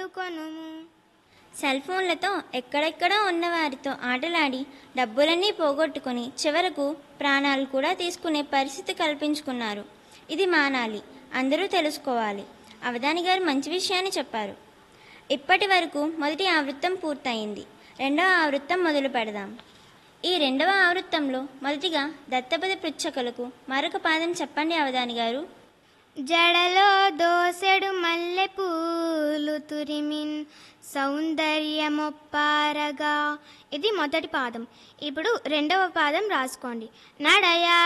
కొనుము cell ఫోన్లతో ఎక్కడెక్కడో ఉన్నవారితో ఆటలాడి డబ్బులన్నీ పోగొట్టుకొని చివరకు ప్రాణాలు కూడా తీసుకునే పరిస్థితి కల్పించుకున్నారు ఇది మానాలి అందరూ తెలుసుకోవాలి అవధాని గారు మంచి విషయాన్ని చెప్పారు ఇప్పటి వరకు మొదటి ఆవృత్తం పూర్తయింది రెండవ ఆవృత్తం మొదలు పెడదాం ఈ రెండవ ఆవృత్తంలో మొదటిగా దత్తపద పృచ్ఛకులకు మరొక పాదం చెప్పండి అవధాని గారు జడలో దోసెడు మల్లె పూలు తురిమిన్ సౌందర్యమొప్పారగా ఇది మొదటి పాదం ఇప్పుడు రెండవ పాదం రాసుకోండి నడయా